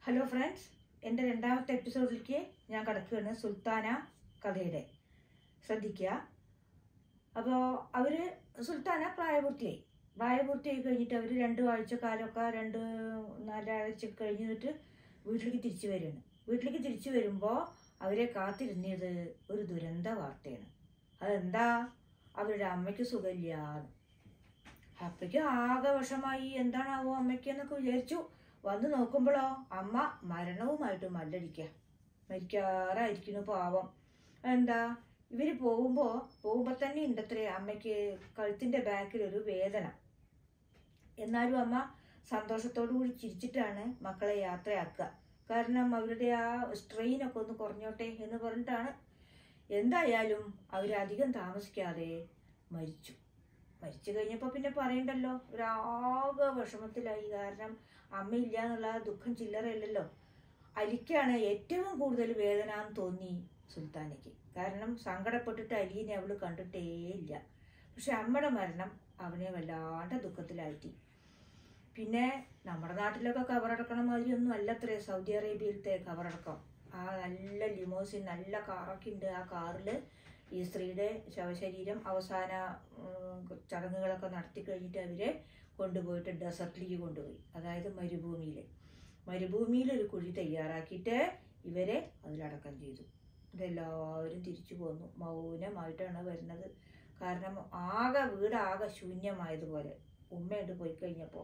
hello friends എൻ്റെ രണ്ടാമത്തെ എപ്പിസോഡിലേക്ക് ഞാൻ കിടക്കുകയാണ് സുൽത്താന കഥയുടെ ശ്രദ്ധിക്കുക അപ്പോൾ അവർ സുൽത്താന പ്രായപൂർത്തിയായി പ്രായപൂർത്തിയായി കഴിഞ്ഞിട്ട് അവർ രണ്ട് ആഴ്ചക്കാലമൊക്കെ രണ്ട് നാലാഴ്ച കഴിഞ്ഞിട്ട് വീട്ടിലേക്ക് തിരിച്ചു വരികയാണ് വീട്ടിലേക്ക് തിരിച്ചു വരുമ്പോൾ അവരെ കാത്തിരുന്നത് ഒരു ദുരന്ത വാർത്തയാണ് അതെന്താ അവരുടെ അമ്മയ്ക്ക് സുഖമില്ലാന്ന് അപ്പയ്ക്ക് ആകെ വിഷമായി എന്താണാവോ അമ്മയ്ക്ക് എന്നൊക്കെ വിചാരിച്ചു വന്ന് നോക്കുമ്പോഴോ അമ്മ മരണവുമായിട്ട് മല്ലടിക്കുക മരിക്കാറായിരിക്കുന്നു പാവം എന്താ ഇവർ പോകുമ്പോൾ പോകുമ്പോൾ തന്നെ ഉണ്ടത്രേ അമ്മയ്ക്ക് കഴുത്തിൻ്റെ ബാക്കിൽ ഒരു വേദന എന്നാലും അമ്മ സന്തോഷത്തോടു കൂടി ചിരിച്ചിട്ടാണ് മക്കളെ യാത്രയാക്കുക കാരണം അവരുടെ ആ സ്ട്രെയിനൊക്കെ ഒന്ന് കുറഞ്ഞോട്ടെ എന്ന് പറഞ്ഞിട്ടാണ് എന്തായാലും അവരധികം താമസിക്കാതെ മരിച്ചു മരിച്ചു കഴിഞ്ഞപ്പോൾ പിന്നെ പറയണ്ടല്ലോ ഒരാകെ വിഷമത്തിലായി കാരണം അമ്മയില്ല എന്നുള്ള ആ ദുഃഖം ചില്ലറയല്ലല്ലോ അലിക്കാണ് ഏറ്റവും കൂടുതൽ വേദന എന്ന് തോന്നി സുൽത്താനയ്ക്ക് കാരണം സങ്കടപ്പെട്ടിട്ട് അലീനെ അവൾ കണ്ടിട്ടേ ഇല്ല പക്ഷെ അമ്മയുടെ മരണം അവനെ വല്ലാണ്ട് ദുഃഖത്തിലാഴ്ത്തി പിന്നെ നമ്മുടെ നാട്ടിലൊക്കെ കവറടക്കണ മാതിരി ഒന്നും അല്ലത്രേ സൗദി അറേബ്യയിലത്തെ കവറടക്കം ആ നല്ല ലിമോസിൻ നല്ല കാറൊക്കെ ഉണ്ട് ആ കാറിൽ ഈ സ്ത്രീയുടെ ശവശരീരം അവസാന ഉം, ചടങ്ങുകളൊക്കെ നടത്തി കഴിഞ്ഞിട്ട് അവരെ കൊണ്ടുപോയിട്ട് ഡെസർട്ടിലേക്ക് കൊണ്ടുപോയി അതായത് മരുഭൂമിയിൽ മരുഭൂമിയിൽ ഒരു കുഴി തയ്യാറാക്കിയിട്ട് ഇവരെ അതിലടക്കം ചെയ്തു ഇതെല്ലാവരും തിരിച്ചു പോന്നു മൗനമായിട്ടാണ് വരുന്നത് കാരണം ആകെ വീട് ആകെ ശൂന്യമായതുപോലെ ഉമ്മയുണ്ട് പോയി കഴിഞ്ഞപ്പോൾ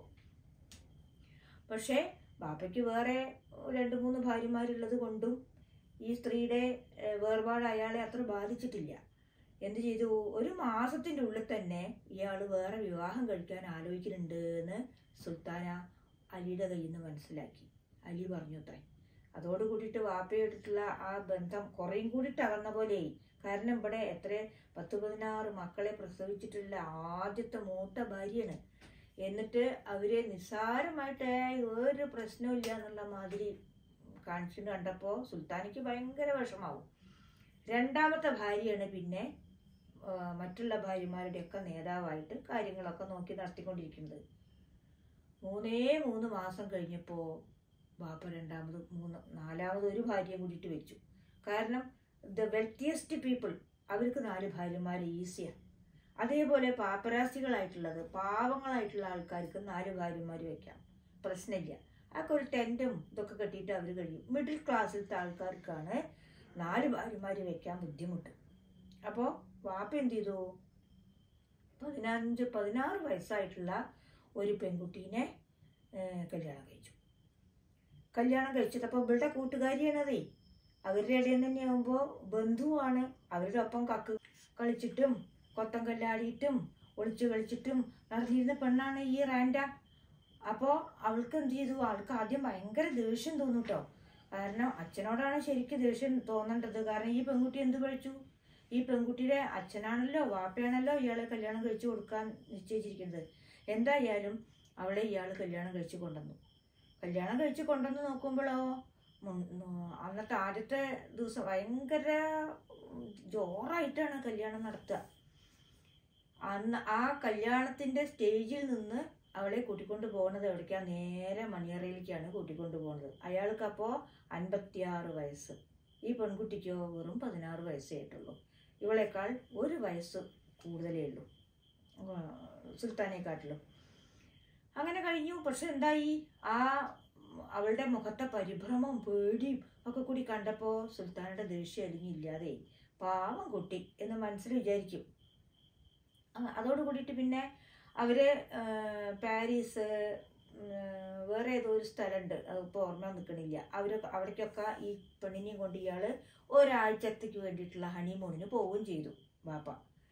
പക്ഷേ ബാപ്പയ്ക്ക് വേറെ രണ്ട് മൂന്ന് ഭാര്യമാരുള്ളത് കൊണ്ടും ഈ സ്ത്രീയുടെ ഏഹ്, വേർപാട് അയാളെ അത്ര ബാധിച്ചിട്ടില്ല എന്ത് ചെയ്തു ഒരു മാസത്തിൻ്റെ ഉള്ളിൽ തന്നെ ഇയാൾ വേറെ വിവാഹം കഴിക്കാൻ ആലോചിക്കുന്നുണ്ട് എന്ന് സുൽത്താന അലിയുടെ കയ്യിൽ നിന്ന് മനസ്സിലാക്കി അലി പറഞ്ഞു അത്രേ അതോട് കൂടിയിട്ട് വാപ്പയായിട്ടുള്ള ആ ബന്ധം കുറേയും കൂടി അകന്ന പോലെയായി കാരണം ഇവിടെ എത്ര പത്ത് പതിനാറ് മക്കളെ പ്രസവിച്ചിട്ടുള്ള ആദ്യത്തെ മൂത്ത ഭാര്യയാണ് എന്നിട്ട് അവരെ നിസ്സാരമായിട്ട് ഒരു പ്രശ്നമില്ല എന്നുള്ള മാതിരി കാണിച്ചു കണ്ടപ്പോൾ സുൽത്താനിക്ക് ഭയങ്കര വിഷമാവും രണ്ടാമത്തെ ഭാര്യയാണ് പിന്നെ ആ, മറ്റുള്ള ഭാര്യമാരുടെയൊക്കെ നേതാവായിട്ട് കാര്യങ്ങളൊക്കെ നോക്കി നടത്തിക്കൊണ്ടിരിക്കുന്നത് മൂന്നേ മൂന്ന് മാസം കഴിഞ്ഞപ്പോൾ ബാപ്പ രണ്ടാമത് മൂന്ന് നാലാമത് ഒരു ഭാര്യയെ കൂടിയിട്ട് വെച്ചു കാരണം ദ വെൽത്തിയസ്റ്റ് പീപ്പിൾ അവർക്ക് നാല് ഭാര്യമാർ ഈസിയാണ് അതേപോലെ പാപ്പരാസികളായിട്ടുള്ളത് പാവങ്ങളായിട്ടുള്ള ആൾക്കാർക്ക് നാല് ഭാര്യമാർ വെക്കാം പ്രശ്നമില്ല അതൊക്കെ ഒരു ടെൻറ്റും ഇതൊക്കെ കെട്ടിയിട്ട് അവർ കഴിയും മിഡിൽ ക്ലാസ്സിലത്തെ ആൾക്കാർക്കാണ് നാല് ഭാര്യമാർ വെക്കാൻ ബുദ്ധിമുട്ട് അപ്പോൾ വാപ്പ എന്ത് ചെയ്തു പതിനഞ്ച് പതിനാറ് വയസ്സായിട്ടുള്ള ഒരു പെൺകുട്ടീനെ ഏഹ്, കല്യാണം കഴിച്ചു കല്യാണം കഴിച്ചത് അപ്പോൾ ഇവളുടെ കൂട്ടുകാരിയാണതേ അവരുടെ ഇടയിൽ തന്നെ ആകുമ്പോൾ ബന്ധുവാണ് അവരുടെ ഒപ്പം കക്ക് കളിച്ചിട്ടും കൊത്തം കല്ലാടിയിട്ടും ഒളിച്ചു കളിച്ചിട്ടും നടന്നിരുന്ന പെണ്ണാണ് ഈ റാൻഡ അപ്പോൾ അവൾക്ക് എന്ത് ചെയ്തു അവൾക്ക് ആദ്യം ഭയങ്കര ദേഷ്യം തോന്നും കേട്ടോ കാരണം അച്ഛനോടാണ് ശരിക്കും ദേഷ്യം തോന്നേണ്ടത് കാരണം ഈ പെൺകുട്ടി എന്ത് കഴിച്ചു ഈ പെൺകുട്ടിയുടെ അച്ഛനാണല്ലോ വാപ്പയാണല്ലോ ഇയാളെ കല്യാണം കഴിച്ചു കൊടുക്കാൻ നിശ്ചയിച്ചിരിക്കുന്നത് എന്തായാലും അവളെ ഇയാൾ കല്യാണം കഴിച്ചു കൊണ്ടുവന്നു കല്യാണം കഴിച്ച് കൊണ്ടുവന്ന് നോക്കുമ്പോഴോ മുൻ- നോ- അന്നത്തെ ആദ്യത്തെ ദിവസം ഭയങ്കര ഉം, ജോറായിട്ടാണ് കല്യാണം നടത്തുക അന്ന് ആ കല്യാണത്തിന്റെ സ്റ്റേജിൽ നിന്ന് അവളെ കൂട്ടിക്കൊണ്ട് പോകുന്നത് എവിടേക്കാ നേരെ മണിയറയിലേക്കാണ് കൂട്ടിക്കൊണ്ട് പോകുന്നത് അയാൾക്ക് അപ്പോൾ അൻപത്തിയാറ് വയസ്സ് ഈ പെൺകുട്ടിക്കോ വെറും പതിനാറ് വയസ്സേ ആയിട്ടുള്ളൂ ഇവളേക്കാൾ ഒരു വയസ്സ് കൂടുതലേ ഉള്ളൂ ആ, സുൽത്താനെക്കാട്ടിലും അങ്ങനെ കഴിഞ്ഞു പക്ഷെ എന്തായി ആ അവളുടെ മുഖത്തെ പരിഭ്രമവും പേടിയും ഒക്കെ കൂടി കണ്ടപ്പോൾ സുൽത്താനയുടെ ദേഷ്യം അല്ലെങ്കിൽ ഇല്ലാതെ പാവം കുട്ടി എന്ന് മനസ്സിൽ വിചാരിക്കും ആ, അതോട് കൂടിയിട്ട് പിന്നെ അവര് ആ, പാരീസ് ഉം, വേറെ ഏതോ ഒരു സ്ഥലമുണ്ട് അതിപ്പോൾ ഓർമ്മ നിൽക്കണില്ല അവർ അവിടേക്കൊക്കെ ഈ പെണ്ണിനെയും കൊണ്ട് ഇയാൾ ഒരാഴ്ചത്തേക്ക് വേണ്ടിയിട്ടുള്ള ഹണിമൂണിന് പോവുകയും ചെയ്തു ബാപ്പ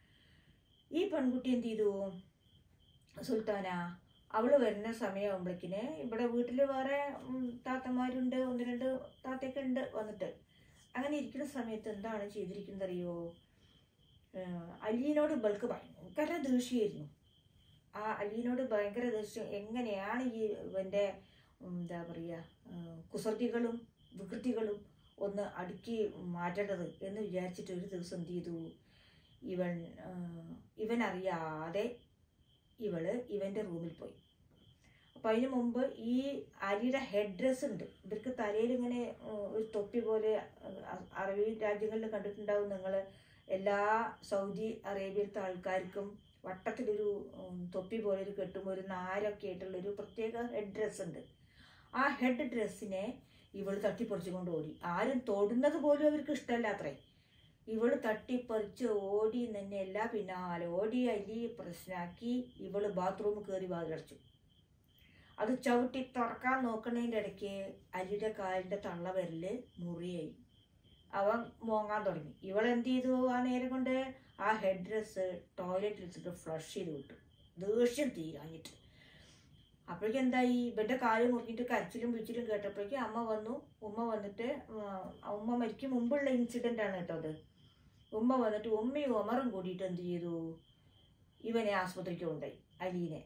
ഈ പെൺകുട്ടി എന്ത് ചെയ്തു സുൽത്താന അവൾ വരുന്ന സമയമാകുമ്പോഴേക്കിന് ഇവിടെ വീട്ടിൽ വേറെ ഉം, താത്തമാരുണ്ട് ഒന്ന് രണ്ട് താത്തയൊക്കെ ഉണ്ട് വന്നിട്ട് അങ്ങനെ ഇരിക്കുന്ന സമയത്ത് എന്താണ് ചെയ്തിരിക്കുന്നത് അറിയോ ഏഹ് അലീനോട് ഇവൾക്ക് ഭയങ്കര ദേഷ്യമായിരുന്നു ആ അലീനോട് ഭയങ്കര ദേഷ്യം എങ്ങനെയാണ് ഈ ഇവൻ്റെ ഉം, എന്താ പറയുക ഏഹ് കുസൃതികളും വികൃതികളും ഒന്ന് അടുക്കി മാറ്റേണ്ടത് എന്ന് വിചാരിച്ചിട്ട് ഒരു ദിവസം എന്ത് ചെയ്തു ഇവൻ ഏഹ്, ഇവൻ അറിയാതെ ഇവള് ഇവൻ്റെ റൂമിൽ പോയി അപ്പം അതിന് മുമ്പ് ഈ അരിയുടെ ഹെഡ് ഡ്രസ് ഉണ്ട് ഇവർക്ക് തലയിൽ ഇങ്ങനെ ഉം, ഒരു തൊപ്പി പോലെ അ- അറബി രാജ്യങ്ങളിൽ കണ്ടിട്ടുണ്ടാവും നിങ്ങൾ എല്ലാ സൗദി അറേബ്യയിലത്തെ ആൾക്കാർക്കും വട്ടത്തിലൊരു ഉം, തൊപ്പി പോലെ ഒരു കെട്ടും ഒരു നാരൊക്കെ ആയിട്ടുള്ള ഒരു പ്രത്യേക ഹെഡ് ഡ്രസ് ഉണ്ട് ആ ഹെഡ് ഡ്രസ്സിനെ ഇവൾ തട്ടിപ്പറിച്ചുകൊണ്ട് ഓടി ആരും തൊടുന്നത് പോലും അവർക്ക് ഇഷ്ടമല്ല അത്രേ ഇവള് തട്ടിപ്പറിച്ച് ഓടി തന്നെ എല്ലാ പിന്നാലെ ഓടി അലി പ്രശ്നാക്കി ഇവള് ബാത്റൂമിൽ കയറി വാതിലടച്ചു അത് ചവിട്ടി തുറക്കാൻ നോക്കണതിൻ്റെ ഇടയ്ക്ക് അലിയുടെ കാലിൻ്റെ തള്ളവിരല് മുറിയായി അവൻ മോങ്ങാൻ തുടങ്ങി ഇവൾ എന്ത് ചെയ്തു ആ നേരം കൊണ്ട് ആ ഹെഡ് ഡ്രസ്സ് ടോയ്ലറ്റിൽ വെച്ചിട്ട് ഫ്ലഷ് ചെയ്ത് വിട്ടു ദേഷ്യം തീരാഞ്ഞിട്ട് അപ്പോഴേക്കും എന്തായി ഇവന്റെ കാല് മുറിഞ്ഞിട്ട് കരച്ചിലും പിടിച്ചിലും കേട്ടപ്പോഴേക്കും അമ്മ വന്നു ഉമ്മ വന്നിട്ട് ആ, ഉമ്മ മരിക്കും മുമ്പുള്ള ഇൻസിഡന്റ് ആണ് കേട്ടോ അത് ഉമ്മ വന്നിട്ട് ഉമ്മയും ഉമറും കൂടിയിട്ട് എന്ത് ചെയ്തു ഇവനെ ആസ്പത്രിക്ക് കൊണ്ടുപോയി അലീനെ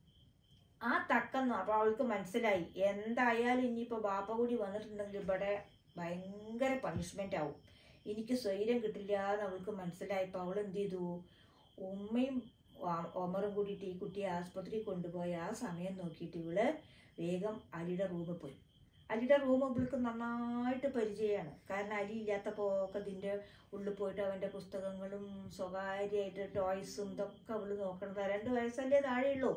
ആ തക്കെന്ന് അപ്പൊ അവൾക്ക് മനസ്സിലായി എന്തായാലും ഇനിയിപ്പോ ബാപ്പ കൂടി വന്നിട്ടുണ്ടെങ്കിൽ ഇവിടെ ഭയങ്കര പണിഷ്മെന്റ് ആവും എനിക്ക് സ്വൈര്യം കിട്ടില്ല എന്ന് അവൾക്ക് മനസ്സിലായപ്പോൾ അവൾ എന്ത് ചെയ്തു ഉമ്മയും ആ- ഒമറും കൂടിയിട്ട് ഈ കുട്ടിയെ ആസ്പത്രിയിൽ കൊണ്ടുപോയി ആ സമയം നോക്കിയിട്ട് ഇവള് വേഗം അലിയുടെ റൂമിൽ പോയി അലിയുടെ റൂം ഇവൾക്ക് നന്നായിട്ട് പരിചയമാണ് കാരണം അലി ഇല്ലാത്തപ്പോൾ ഒക്കെ ഇതിൻ്റെ ഉള്ളിൽ പോയിട്ട് അവൻ്റെ പുസ്തകങ്ങളും സ്വകാര്യമായിട്ട് ടോയ്സും ഇതൊക്കെ അവള് നോക്കണത് രണ്ട് വയസ്സല്ലേ താഴെയുള്ളൂ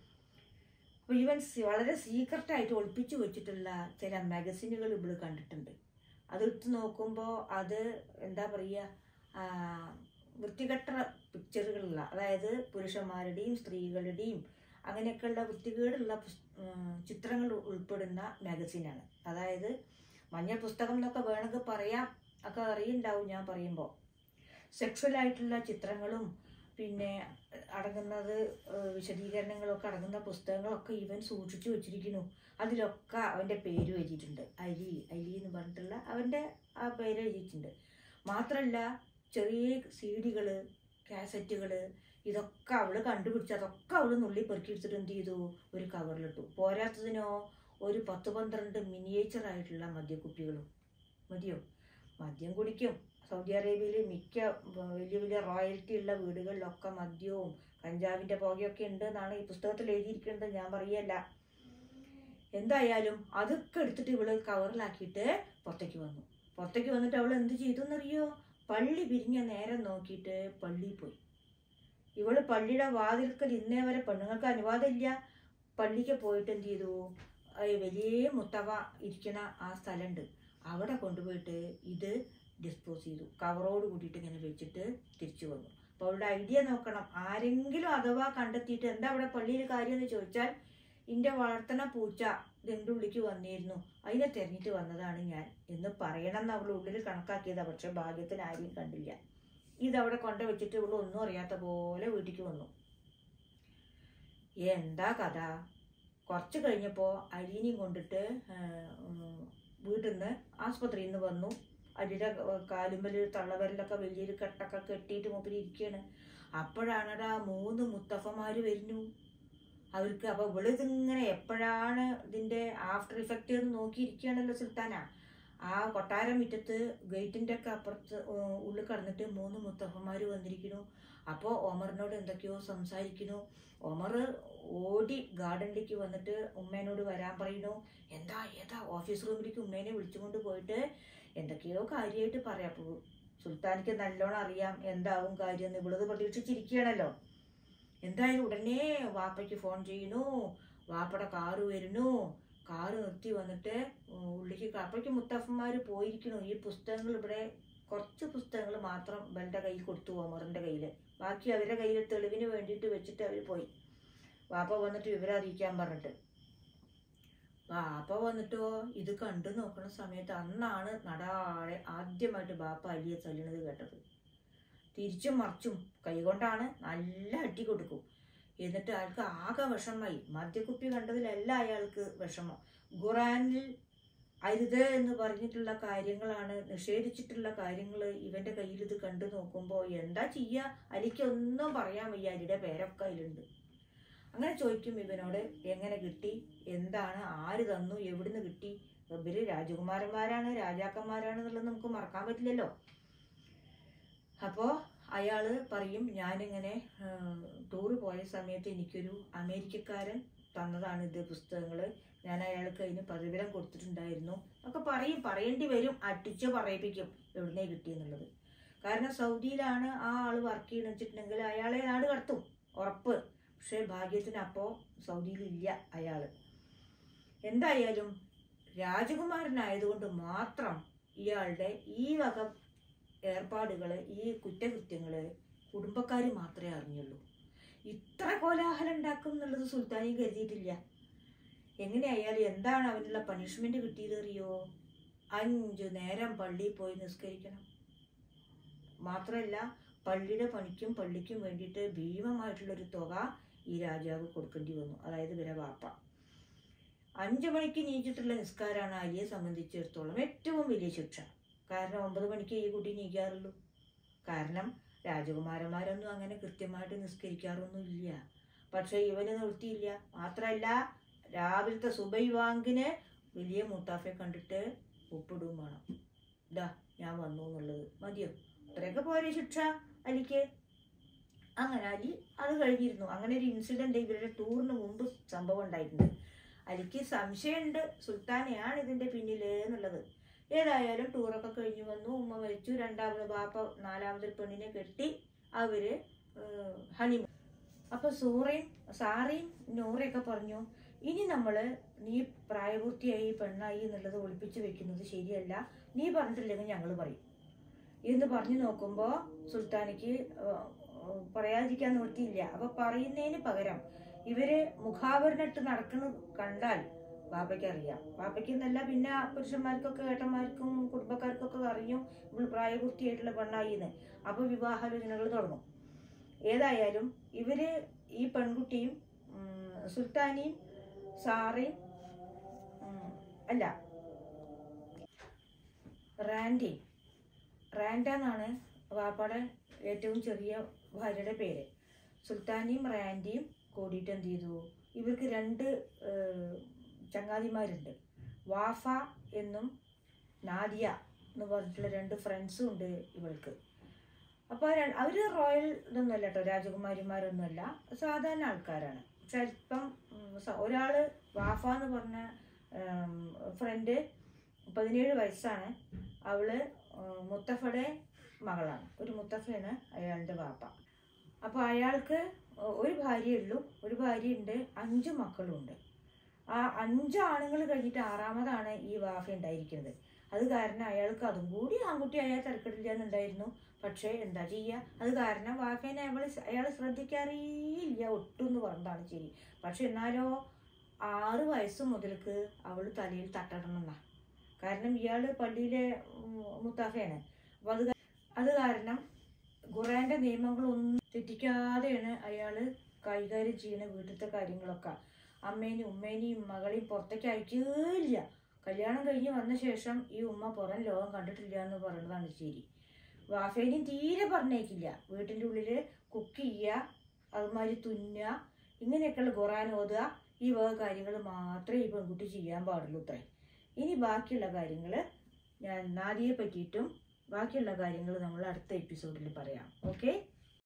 അപ്പോൾ ഇവൻ സി- വളരെ സീക്രട്ടായിട്ട് ഒളിപ്പിച്ചു വെച്ചിട്ടുള്ള ചില മാഗസിനുകൾ ഇവള് കണ്ടിട്ടുണ്ട് അത് എടുത്ത് നോക്കുമ്പോൾ അത് എന്താ പറയുക വൃത്തികെട്ട പിക്ചറുകളുള്ള അതായത് പുരുഷന്മാരുടെയും സ്ത്രീകളുടെയും അങ്ങനെയൊക്കെയുള്ള വൃത്തികേടുള്ള പുസ്- ഉം, ചിത്രങ്ങൾ ഉൾപ്പെടുന്ന മാഗസീനാണ് അതായത് മഞ്ഞ പുസ്തകം എന്നൊക്കെ വേണമെങ്കിൽ പറയാം ഒക്കെ അറിയുണ്ടാവും ഞാൻ പറയുമ്പോൾ സെക്ഷൽ ആയിട്ടുള്ള ചിത്രങ്ങളും പിന്നെ അടങ്ങുന്നത് ഏഹ്, വിശദീകരണങ്ങളൊക്കെ അടങ്ങുന്ന പുസ്തകങ്ങളൊക്കെ ഇവൻ സൂക്ഷിച്ചു വെച്ചിരിക്കുന്നു അതിലൊക്കെ അവൻ്റെ പേര് എഴുതിയിട്ടുണ്ട് അലി അലി എന്ന് പറഞ്ഞിട്ടുള്ള അവൻ്റെ ആ പേര് എഴുതിയിട്ടുണ്ട് മാത്രമല്ല ചെറിയ സി ഡികൾ കാസറ്റുകൾ ഇതൊക്കെ അവള് കണ്ടുപിടിച്ച് അതൊക്കെ അവള് നുള്ളി പെറുക്കി എടുത്തിട്ട് എന്ത് ചെയ്തു ഒരു കവറിലിട്ടു പോരാത്തതിനോ ഒരു പത്ത് പന്ത്രണ്ട് മിനിയേച്ചർ ആയിട്ടുള്ള മദ്യക്കുപ്പികളും മതിയോ മദ്യം കുടിക്കും സൗദി അറേബ്യയിൽ മിക്ക വ- വലിയ വലിയ റോയൽറ്റി ഉള്ള വീടുകളിലൊക്കെ മദ്യവും കഞ്ചാവിന്റെ പുകയൊക്കെ ഉണ്ട് എന്നാണ് ഈ പുസ്തകത്തിൽ എഴുതിയിരിക്കുന്നത് ഞാൻ പറയല്ല എന്തായാലും അതൊക്കെ എടുത്തിട്ട് ഇവള് കവറിലാക്കിയിട്ട് പുറത്തേക്ക് വന്നു പുറത്തേക്ക് വന്നിട്ട് അവൾ എന്ത് ചെയ്തു എന്നറിയോ പള്ളി പിരിഞ്ഞ നേരം നോക്കിയിട്ട് പള്ളിയിൽ പോയി ഇവള് പള്ളിയുടെ വാതിൽക്കൽ ഇന്നേ വരെ പെണ്ണുങ്ങൾക്ക് അനുവാദമില്ല പള്ളിക്ക് പോയിട്ട് എന്ത് ചെയ്തു ആ വലിയ മുത്തവ ഇരിക്കണ ആ സ്ഥലമുണ്ട് അവിടെ കൊണ്ടുപോയിട്ട് ഇത് ഡിസ്പോസ് ചെയ്തു കവറോട് കൂടിയിട്ട് ഇങ്ങനെ വെച്ചിട്ട് തിരിച്ചു വന്നു അപ്പോൾ അവളുടെ ഐഡിയ നോക്കണം ആരെങ്കിലും അഥവാ കണ്ടെത്തിയിട്ട് എന്താ അവിടെ പള്ളിയിൽ കാര്യം എന്ന് ചോദിച്ചാൽ ഇന്റെ വളർത്തണ പൂച്ച ഇതിൻ്റെ ഉള്ളിക്ക് വന്നിരുന്നു അതിനെ തെരഞ്ഞിട്ട് വന്നതാണ് ഞാൻ എന്ന് പറയണം എന്ന് അവൾ ഉള്ളിൽ കണക്കാക്കിയതാ പക്ഷെ ഭാഗ്യത്തിന് ആരെയും കണ്ടില്ല ഇതവിടെ കൊണ്ടു വെച്ചിട്ട് ഇവള് ഒന്നും അറിയാത്ത പോലെ വീട്ടിലേക്ക് വന്നു എന്താ കഥ കുറച്ച് കഴിഞ്ഞപ്പോൾ അലീനയും കൊണ്ടിട്ട് വീട്ടിൽ നിന്ന് ആസ്പത്രിയിൽ നിന്ന് വന്നു അടിയുടെ കാലുമ്പൽ തള്ളവരലൊക്കെ വലിയൊരു കെട്ടൊക്കെ കെട്ടിയിട്ട് മൂപ്പര് ഇരിക്കുകയാണ് അപ്പോഴാണടാ മൂന്ന് മുത്തഫമാര് വരുന്നു അവർക്ക് അപ്പൊ ഇവളിതിങ്ങനെ എപ്പോഴാണ് ഇതിന്റെ ആഫ്റ്റർ ഇഫക്റ്റ് എന്ന് നോക്കിയിരിക്കുകയാണല്ലോ സുൽത്താന ആ കൊട്ടാരം മുറ്റത്ത് ഗേറ്റിന്റെ ഒക്കെ അപ്പുറത്ത് ഉ- ഉള്ളിൽ കടന്നിട്ട് മൂന്ന് മുത്തഫന്മാര് വന്നിരിക്കുന്നു അപ്പോൾ ഒമറിനോട് എന്തൊക്കെയോ സംസാരിക്കുന്നു ഒമർ ഓടി ഗാർഡനിലേക്ക് വന്നിട്ട് ഉമ്മേനോട് വരാൻ പറയുന്നു എന്താ ഏതാ ഓഫീസ് റൂമിലേക്ക് ഉമ്മേനെ വിളിച്ചുകൊണ്ട് പോയിട്ട് എന്തൊക്കെയോ കാര്യമായിട്ട് പറയാം അപ്പോൾ സുൽത്താനിക്ക് നല്ലോണം അറിയാം എന്താവും കാര്യം എന്ന് ഇവളത് പ്രതീക്ഷിച്ചിരിക്കുകയാണല്ലോ എന്തായാലും ഉടനെ വാപ്പയ്ക്ക് ഫോൺ ചെയ്യുന്നു വാപ്പയുടെ കാറ് വരുന്നു കാറ് നിർത്തി വന്നിട്ട് ഉം, ഉള്ളിക്ക് ക- അപ്പോഴേക്കും മുത്തഫന്മാർ പോയിരിക്കണു ഈ പുസ്തകങ്ങൾ ഇവിടെ കുറച്ച് പുസ്തകങ്ങൾ മാത്രം ഇവളുടെ കയ്യിൽ കൊടുത്തു ഓമറിന്റെ കയ്യിൽ ബാക്കി അവരുടെ കയ്യിൽ തെളിവിന് വേണ്ടിയിട്ട് വെച്ചിട്ട് അവർ പോയി വാപ്പ വന്നിട്ട് വിവരം അറിയിക്കാൻ പറഞ്ഞിട്ട് വാപ്പ വന്നിട്ടോ ഇത് കണ്ടു നോക്കണ സമയത്ത് അന്നാണ് നടാളെ ആദ്യമായിട്ട് ബാപ്പ അലിയെ തല്ലണത് കേട്ടത് തിരിച്ചും മറിച്ചും കൈകൊണ്ടാണ് നല്ല അടി കൊടുക്കും എന്നിട്ട് അയാൾക്ക് ആകെ വിഷമായി മദ്യക്കുപ്പി കണ്ടതിലല്ല അയാൾക്ക് വിഷമം ഖുറാനിൽ അരുത് എന്ന് പറഞ്ഞിട്ടുള്ള കാര്യങ്ങളാണ് നിഷേധിച്ചിട്ടുള്ള കാര്യങ്ങൾ ഇവന്റെ കയ്യിൽ ഇത് കണ്ടു നോക്കുമ്പോൾ എന്താ ചെയ്യുക അലിക്ക് ഒന്നും പറയാൻ വയ്യ അലിയുടെ പേരൊക്കെ അതിലുണ്ട് അങ്ങനെ ചോദിക്കും ഇവനോട് എങ്ങനെ കിട്ടി എന്താണ് ആര് തന്നു എവിടുന്ന് കിട്ടി ഇവര് രാജകുമാരന്മാരാണ് രാജാക്കന്മാരാണ് എന്നുള്ളത് നമുക്ക് മറക്കാൻ പറ്റില്ലല്ലോ അപ്പോൾ അയാള് പറയും ഞാനിങ്ങനെ ടൂറ് പോയ സമയത്ത് എനിക്കൊരു അമേരിക്കക്കാരൻ തന്നതാണ് ഇത് പുസ്തകങ്ങൾ ഞാൻ അയാൾക്ക് അതിന് പ്രതിഫലം കൊടുത്തിട്ടുണ്ടായിരുന്നു ഒക്കെ പറയും പറയേണ്ടി വരും അടിച്ച് പറയിപ്പിക്കും എവിടുന്നേ കിട്ടിയെന്നുള്ളത് കാരണം സൗദിയിലാണ് ആ ആൾ വർക്ക് ചെയ്യണമെന്ന് വെച്ചിട്ടുണ്ടെങ്കിൽ അയാളെ നാട് കടത്തും ഉറപ്പ് പക്ഷേ ഭാഗ്യത്തിന് അപ്പോൾ സൗദിയിലില്ല അയാൾ എന്തായാലും രാജകുമാരനായതുകൊണ്ട് മാത്രം ഇയാളുടെ ഈ വക ഏർപ്പാടുകൾ ഈ കുറ്റകൃത്യങ്ങൾ കുടുംബക്കാർ മാത്രമേ അറിഞ്ഞുള്ളൂ ഇത്ര കോലാഹലം ഉണ്ടാക്കും എന്നുള്ളത് സുൽത്താനി കരുതിയിട്ടില്ല എങ്ങനെയായാലും എന്താണ് അവനുള്ള പണിഷ്മെന്റ് കിട്ടിയത് അറിയോ അഞ്ചു നേരം പള്ളിയിൽ പോയി നിസ്കരിക്കണം മാത്രമല്ല പള്ളിയുടെ പണിക്കും പള്ളിക്കും വേണ്ടിയിട്ട് ഭീമമായിട്ടുള്ളൊരു തുക ഈ രാജാവ് കൊടുക്കേണ്ടി വന്നു അതായത് ഇവരെ വാപ്പ അഞ്ചു മണിക്ക് നീച്ചിട്ടുള്ള നിസ്കാരമാണ് അലിയെ സംബന്ധിച്ചിടത്തോളം ഏറ്റവും വലിയ ശിക്ഷ കാരണം ഒമ്പത് മണിക്ക് ഈ കുട്ടി നീക്കാറുള്ളൂ കാരണം രാജകുമാരന്മാരൊന്നും അങ്ങനെ കൃത്യമായിട്ട് നിസ്കരിക്കാറൊന്നും ഇല്ല പക്ഷെ ഇവന് നിർത്തിയില്ല മാത്രമല്ല രാവിലത്തെ സുബൈ വാങ്കിന് വലിയ മുത്താഫെ കണ്ടിട്ട് ഒപ്പിടും വേണം ഇതാ ഞാൻ വന്നു എന്നുള്ളത് മതിയോ അത്രയൊക്കെ പോരെ ശിക്ഷ അലിക്ക് അങ്ങനെ അലി അത് കഴിഞ്ഞിരുന്നു അങ്ങനെ ഒരു ഇൻസിഡന്റ് ഇവരുടെ ടൂറിന് മുമ്പ് സംഭവം ഉണ്ടായിട്ടുണ്ട് അലിക്ക് സംശയമുണ്ട് സുൽത്താനെയാണ് ഇതിന്റെ പിന്നില് എന്നുള്ളത് ഏതായാലും ടൂറൊക്കെ കഴിഞ്ഞു വന്നു ഉമ്മ മരിച്ചു രണ്ടാമത് ബാപ്പ നാലാമതൊരു പെണ്ണിനെ കെട്ടി അവര് ഹണിമൂൺ അപ്പൊ സൂറയും സാറയും നൂറയൊക്കെ പറഞ്ഞു ഇനി നമ്മള് നീ പ്രായപൂർത്തിയായി പെണ്ണായി എന്നുള്ളത് ഒളിപ്പിച്ചു വെക്കുന്നത് ശരിയല്ല നീ പറഞ്ഞിട്ടില്ലെങ്കിൽ ഞങ്ങൾ പറയും എന്ന് പറഞ്ഞു നോക്കുമ്പോ സുൽത്താനിക്ക് ഏഹ്, ഏഹ്, പറയാതിരിക്കാൻ നിവൃത്തിയില്ല അപ്പൊ പറയുന്നതിന് പകരം ഇവര് മുഖാവരണമിട്ട് നടക്കുന്നത് കണ്ടാൽ ബാപ്പയ്ക്ക് അറിയാം ബാപ്പയ്ക്ക് എന്നല്ല പിന്നെ പുരുഷന്മാർക്കൊക്കെ ഏട്ടന്മാർക്കും കുടുംബക്കാർക്കൊക്കെ അറിയും ഇവൾ പ്രായപൂർത്തിയായിട്ടുള്ള പെണ്ണായി എന്ന് അപ്പൊ വിവാഹാലോചനകൾ തുടങ്ങും ഏതായാലും ഇവര് ഈ പെൺകുട്ടിയും ഉം, സുൽത്താനിയും സാറയും ഉം, അല്ല റാൻഡി റാൻഡ എന്നാണ് വാപ്പയുടെ ഏറ്റവും ചെറിയ ഭാര്യയുടെ പേര് സുൽത്താനിയും റാൻഡിയും കൂടിയിട്ട് എന്ത് ചെയ്തു ഇവർക്ക് രണ്ട് ഏഹ്, ചങ്ങാതിമാരുണ്ട് വാഫ എന്നും നാദിയ എന്ന് പറഞ്ഞിട്ടുള്ള രണ്ട് ഫ്രണ്ട്സും ഉണ്ട് ഇവൾക്ക് അപ്പോൾ അവർ റോയൽ ഇതൊന്നുമല്ല കേട്ടോ രാജകുമാരിമാരൊന്നുമല്ല സാധാരണ ആൾക്കാരാണ് പക്ഷെ അല്പം ഉം, സ- ഒരാള് വാഫ എന്ന് പറഞ്ഞ ഫ്രണ്ട് പതിനേഴ് വയസ്സാണ് അവള് ഉം, മുത്തഫയുടെ മകളാണ് ഒരു മുത്തഫയാണ് അയാളുടെ വാപ്പ അപ്പോൾ അയാൾക്ക് ഒരു ഭാര്യയേ ഉള്ളൂ ഒരു ഭാര്യയുണ്ട് അഞ്ച് മക്കളുണ്ട് ആ അഞ്ച് ആണുങ്ങൾ കഴിഞ്ഞിട്ട് ആറാമതാണ് ഈ വാഫ ഉണ്ടായിരിക്കുന്നത് അത് കാരണം അയാൾക്ക് അതും കൂടി ആൺകുട്ടി അയാൾ തിരക്കിടില്ല എന്നുണ്ടായിരുന്നു പക്ഷേ എന്താ ചെയ്യുക അത് കാരണം വാഫേനെ അവൾ അയാൾ ശ്രദ്ധിക്കാറേയില്ല ഒട്ടും എന്ന് പറഞ്ഞതാണ് ശരി പക്ഷെ എന്നാലോ ആറ് വയസ്സ് മുതൽക്ക് അവൾ തലയിൽ തട്ടണം എന്നാ കാരണം ഇയാൾ പള്ളിയിലെ ഉം, മുത്താഫയാണ് അപ്പോൾ അത് കാ- അത് കാരണം ഖുറാന്റെ നിയമങ്ങളൊന്നും തെറ്റിക്കാതെയാണ് അയാൾ കൈകാര്യം ചെയ്യുന്ന വീട്ടിലത്തെ കാര്യങ്ങളൊക്കെ അമ്മേനെയും ഉമ്മേനെയും മകളെയും പുറത്തേക്ക് അയക്കുകയില്ല കല്യാണം കഴിഞ്ഞ് വന്ന ശേഷം ഈ ഉമ്മ പുറം ലോകം കണ്ടിട്ടില്ല എന്ന് പറയുന്നതാണ് ശരി വാഫേനെയും തീരെ പറഞ്ഞേക്കില്ല വീട്ടിൻ്റെ ഉള്ളിൽ കുക്ക് ചെയ്യുക അതുമാതിരി തുന്നുക ഇങ്ങനെയൊക്കെയുള്ള ഖുറാൻ ഓതുക ഈ വക കാര്യങ്ങൾ മാത്രമേ ഈ പെൺകുട്ടി ചെയ്യാൻ പാടുള്ളൂ അത്രേ ഇനി ബാക്കിയുള്ള കാര്യങ്ങൾ ഞാൻ നാദിയെ പറ്റിയിട്ടും ബാക്കിയുള്ള കാര്യങ്ങൾ നമ്മൾ അടുത്ത എപ്പിസോഡിൽ പറയാം ഓക്കെ